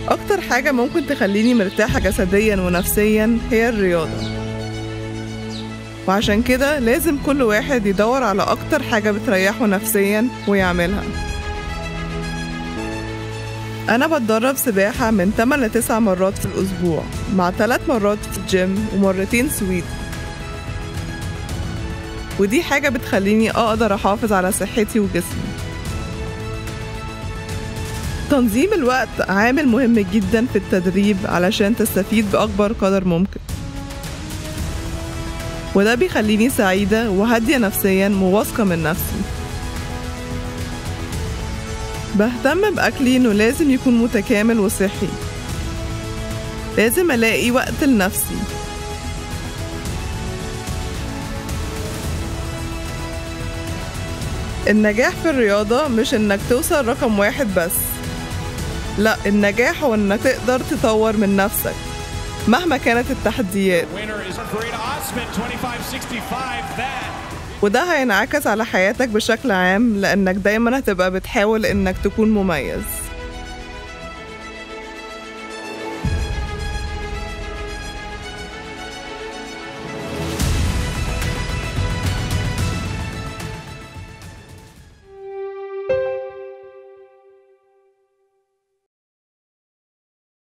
أكتر حاجة ممكن تخليني مرتاحة جسديا ونفسيا هي الرياضة وعشان كده لازم كل واحد يدور على أكتر حاجة بتريحه نفسيا ويعملها أنا بتدرب سباحة من 8 ل 9 مرات في الأسبوع مع 3 مرات في الجيم ومرتين سويت ودي حاجة بتخليني أقدر أحافظ على صحتي وجسمي تنظيم الوقت عامل مهم جدا في التدريب علشان تستفيد بأكبر قدر ممكن وده بيخليني سعيدة وهادية نفسيا وواثقة من نفسي بهتم بأكلي إنه لازم يكون متكامل وصحي لازم ألاقي وقت لنفسي النجاح في الرياضة مش إنك توصل رقم واحد بس لا النجاح هو إنك تقدر تطور من نفسك مهما كانت التحديات Winner is Farida Osman, 25-65. That وده هينعكس على حياتك بشكل عام لأنك دايما هتبقى بتحاول إنك تكون مميز